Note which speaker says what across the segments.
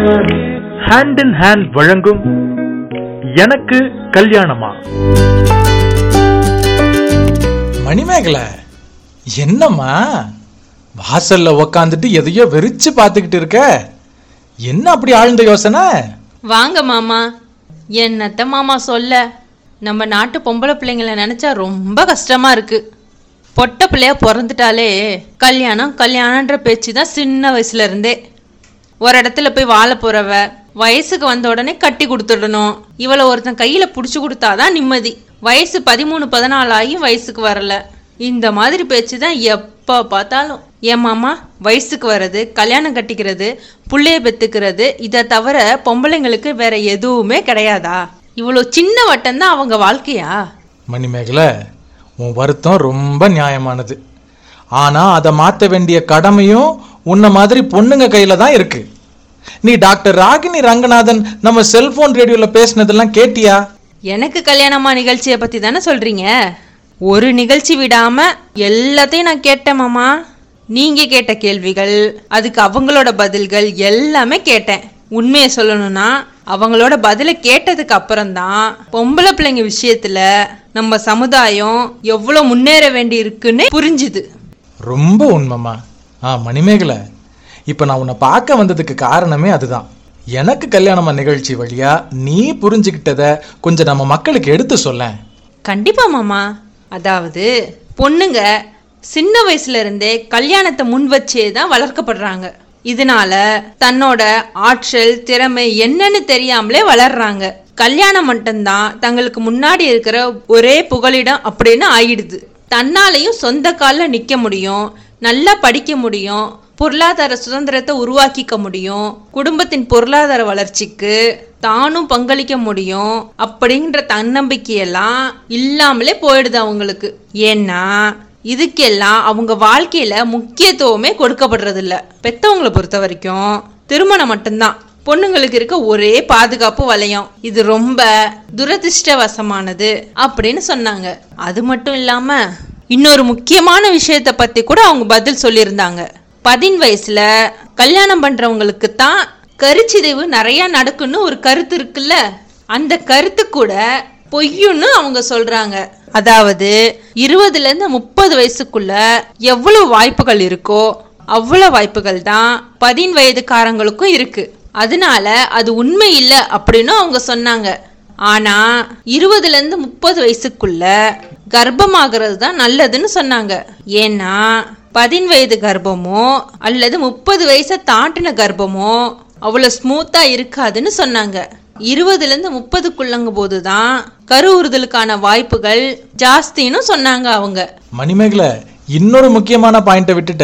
Speaker 1: hand in hand வழங்கும் எனக்கு கல்யாணமா
Speaker 2: மணிமேகலை என்னம்மா வாசல்ல உக்காந்துட்டு எதையோ வெறிச்சு பார்த்துக்கிட்டு இருக்க என்ன அப்படி ஆழ்ந்த யோசனை
Speaker 3: வாங்க மாமா என்னத்த மாமா சொல்ல நம்ம நாட்டு பொம்பளை பிள்ளைங்கள நினைச்சா ரொம்ப கஷ்டமா இருக்கு பொட்டை பிள்ளையா பிறந்துட்டாலே கல்யாணம் கல்யாணன்ற பேச்சு தான் சின்ன வயசுல இருந்தே ஒரு இடத்துல போய் வாழ போறவ வயசுக்கு வந்த உடனே கட்டி கொடுத்துடணும் இவளை ஒருத்தன் கையில புடிச்சு கொடுத்தாதான் நிம்மதி வயசு பதிமூணு பதினாலு ஆகி வயசுக்கு வரல இந்த மாதிரி பேச்சு தான் எப்ப பார்த்தாலும் ஏன் மாமா வயசுக்கு வர்றது கல்யாணம் கட்டிக்கிறது புள்ளைய பெத்துக்கிறது இதை தவிர பொம்பளைங்களுக்கு வேற எதுவுமே கிடையாதா இவ்வளோ சின்ன வட்டம் தான் அவங்க வாழ்க்கையா
Speaker 2: மணிமேகலை உன் வருத்தம் ரொம்ப நியாயமானது ஆனா அதை மாற்ற வேண்டிய கடமையும் உன்ன மாதிரி பொண்ணுங்க கையில தான் இருக்கு நீ டாக்டர் ராகினி ரங்கநாதன் நம்ம செல்போன் ரேடியோல பேசினதெல்லாம் கேட்டியா
Speaker 3: எனக்கு கல்யாணமா நிகழ்ச்சியை பத்தி தானே சொல்றீங்க ஒரு நிகழ்ச்சி விடாம எல்லாத்தையும் நான் கேட்டேன் மாமா நீங்க கேட்ட கேள்விகள் அதுக்கு அவங்களோட பதில்கள் எல்லாமே கேட்டேன் உண்மையை சொல்லணும்னா அவங்களோட பதிலை கேட்டதுக்கு அப்புறம்தான் பொம்பளை பிள்ளைங்க விஷயத்துல நம்ம சமுதாயம் எவ்வளவு முன்னேற வேண்டி இருக்குன்னு புரிஞ்சுது
Speaker 2: ரொம்ப உண்மைம்மா ஆ மணிமேகலை இப்போ நான் உன்னை பார்க்க வந்ததுக்கு காரணமே அதுதான் எனக்கு கல்யாணமா நிகழ்ச்சி வழியா நீ புரிஞ்சுக்கிட்டத கொஞ்சம் நம்ம மக்களுக்கு எடுத்து சொல்லேன்
Speaker 3: கண்டிப்பா மாமா அதாவது பொண்ணுங்க சின்ன வயசுல இருந்தே கல்யாணத்தை முன் வச்சே தான் வளர்க்கப்படுறாங்க இதனால தன்னோட ஆற்றல் திறமை என்னன்னு தெரியாமலே வளர்றாங்க கல்யாணம் மட்டும்தான் தங்களுக்கு முன்னாடி இருக்கிற ஒரே புகலிடம் அப்படின்னு ஆயிடுது தன்னாலையும் சொந்த காலில் நிற்க முடியும் நல்லா படிக்க முடியும் பொருளாதார சுதந்திரத்தை உருவாக்கிக்க முடியும் குடும்பத்தின் பொருளாதார வளர்ச்சிக்கு தானும் பங்களிக்க முடியும் அப்படின்ற தன்னம்பிக்கையெல்லாம் இல்லாமலே போயிடுது அவங்களுக்கு ஏன்னா இதுக்கெல்லாம் அவங்க வாழ்க்கையில முக்கியத்துவமே கொடுக்கப்படுறது இல்ல பெத்தவங்களை பொறுத்த வரைக்கும் திருமணம் மட்டும்தான் பொண்ணுங்களுக்கு இருக்க ஒரே பாதுகாப்பு வளையம் இது ரொம்ப துரதிர்ஷ்டவசமானது அப்படின்னு சொன்னாங்க அது மட்டும் இல்லாம இன்னொரு முக்கியமான விஷயத்தை பத்தி கூட அவங்க பதில் சொல்லியிருந்தாங்க பதின் வயசுல கல்யாணம் பண்றவங்களுக்கு தான் கருச்சிதைவு நிறைய நடக்குன்னு ஒரு கருத்து இருக்குல்ல அந்த கருத்து கூட பொய்யுன்னு அவங்க சொல்றாங்க அதாவது இருபதுல இருந்து முப்பது வயசுக்குள்ள எவ்வளவு வாய்ப்புகள் இருக்கோ அவ்வளவு வாய்ப்புகள் தான் பதின் வயதுக்காரங்களுக்கும் இருக்கு அதனால அது உண்மை இல்லை அப்படின்னு அவங்க சொன்னாங்க ஆனா இருபதுல இருந்து முப்பது வயசுக்குள்ள கர்ப்பமாகிறது தான் நல்லதுன்னு சொன்னாங்க ஏன்னா பதின் வயது கர்ப்பமோ அல்லது முப்பது வயசை தாண்டின கர்ப்பமோ அவ்வளவு ஸ்மூத்தா இருக்காதுன்னு சொன்னாங்க இருபதுல இருந்து முப்பதுக்குள்ளங்க போதுதான் கருவுறுதலுக்கான வாய்ப்புகள் ஜாஸ்தின்னு சொன்னாங்க அவங்க
Speaker 2: மணிமேகலை இன்னொரு முக்கியமான பாயிண்ட்டை விட்டுட்ட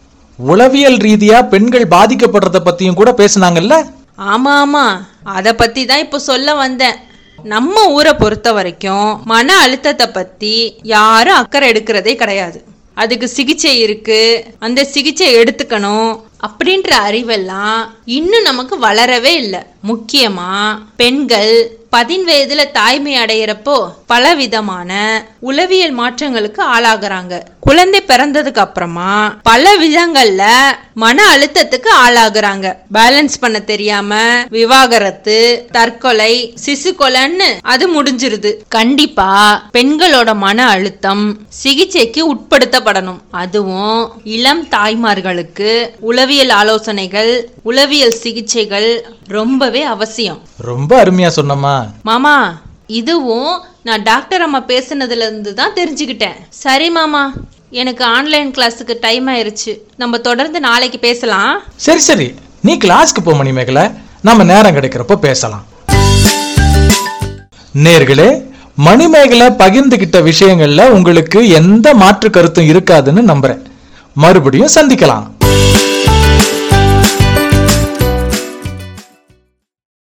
Speaker 2: உளவியல் ரீதியா பெண்கள் பாதிக்கப்படுறத பத்தியும் கூட பேசுனாங்கல்ல
Speaker 3: ஆமா ஆமா அத பத்தி தான் இப்போ சொல்ல வந்தேன் நம்ம ஊரை பொறுத்த வரைக்கும் மன அழுத்தத்தை பத்தி யாரும் அக்கறை எடுக்கிறதே கிடையாது அதுக்கு சிகிச்சை இருக்கு அந்த சிகிச்சை எடுத்துக்கணும் அப்படின்ற அறிவெல்லாம் இன்னும் நமக்கு வளரவே இல்லை முக்கியமா பெண்கள் பதின் வயதுல தாய்மை அடையிறப்போ பலவிதமான உளவியல் மாற்றங்களுக்கு ஆளாகுறாங்க குழந்தை பிறந்ததுக்கு அப்புறமா பல விதங்கள்ல மன அழுத்தத்துக்கு ஆளாகுறாங்க பேலன்ஸ் பண்ண தெரியாம விவாகரத்து தற்கொலை சிசு கொலைன்னு அது முடிஞ்சிருது கண்டிப்பா பெண்களோட மன அழுத்தம் சிகிச்சைக்கு உட்படுத்தப்படணும் அதுவும் இளம் தாய்மார்களுக்கு உளவியல் ஆலோசனைகள் உளவியல் சிகிச்சைகள் ரொம்பவே அவசியம்
Speaker 2: ரொம்ப அருமையா சொன்னம்மா
Speaker 3: மாமா இதுவும் நான் டாக்டர் அம்மா பேசுனதுல இருந்து தான் தெரிஞ்சுக்கிட்டேன் சரி மாமா எனக்கு ஆன்லைன் கிளாஸுக்கு டைம் ஆயிருச்சு நம்ம தொடர்ந்து நாளைக்கு பேசலாம்
Speaker 2: சரி சரி நீ கிளாஸ்க்கு போ மணிமேகலை நாம நேரம் கிடைக்கிறப்போ பேசலாம் நேர்களே மணிமேகலை பகிர்ந்துகிட்ட விஷயங்கள்ல உங்களுக்கு எந்த மாற்று கருத்தும் இருக்காதுன்னு நம்புறேன் மறுபடியும் சந்திக்கலாம்